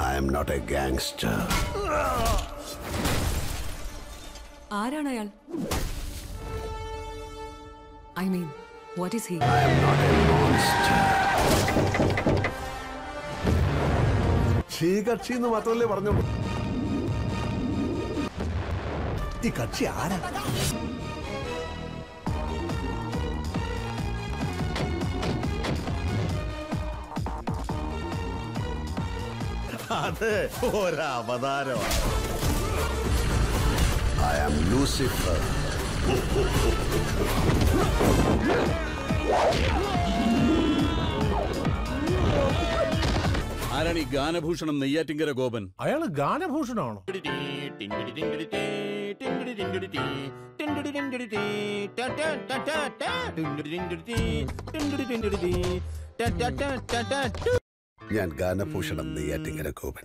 I am not a gangster ആരാണ് അയാൾ I mean what is he I am not a monster ഈ കക്ഷി എന്ന് മാത്രമല്ലേ പറഞ്ഞോളൂ ഈ കക്ഷി ആരാ അത് ഒരവതാരമാണ് ഐ ആം ലൂസിഫർ ആരാണ് ഈ ഗാനഭൂഷണം നെയ്യാറ്റിങ്കര ഗോപൻ അയാള് ഗാനഭൂഷണമാണോ ഞാൻ ഗാനഭൂഷണം നെയ്യാറ്റിങ്കര ഗോപൻ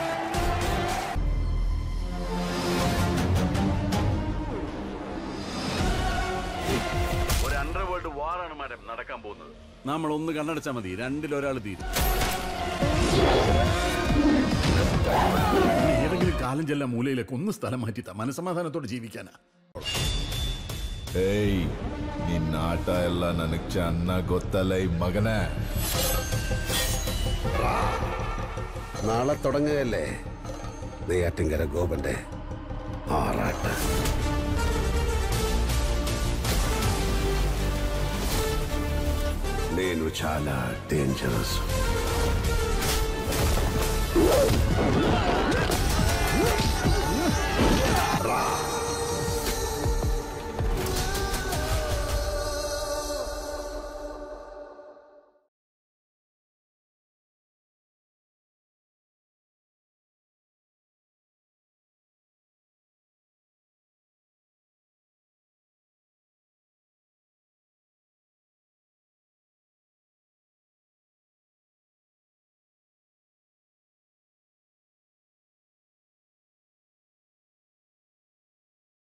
ഒരു അണ്ടർവേൾഡ് വാറാണ് മാഡം നടക്കാൻ പോകുന്നത് നമ്മൾ ഒന്ന് കണ്ണടച്ചാൽ മതി രണ്ടിലൊരാൾ തീരും ഏതെങ്കിലും കാലം ചെല്ലാൻ മൂലയിലേക്ക് ഒന്ന് സ്ഥലം മാറ്റിത്ത മനസമാധാനത്തോടെ ജീവിക്കാനാ ಏಯ್ ನಿನ್ನ ಆಟ ಎಲ್ಲ ನನಗ್ ಚೆನ್ನಾಗ್ ಗೊತ್ತಲ್ಲ ಈ ಮಗನೇ നാളെ തുടങ്ങുകയല്ലേ നെയ്യാറ്റിങ്കര ഗോപന്റെ ആറാട്ട് నేను చాలా డేంజరస్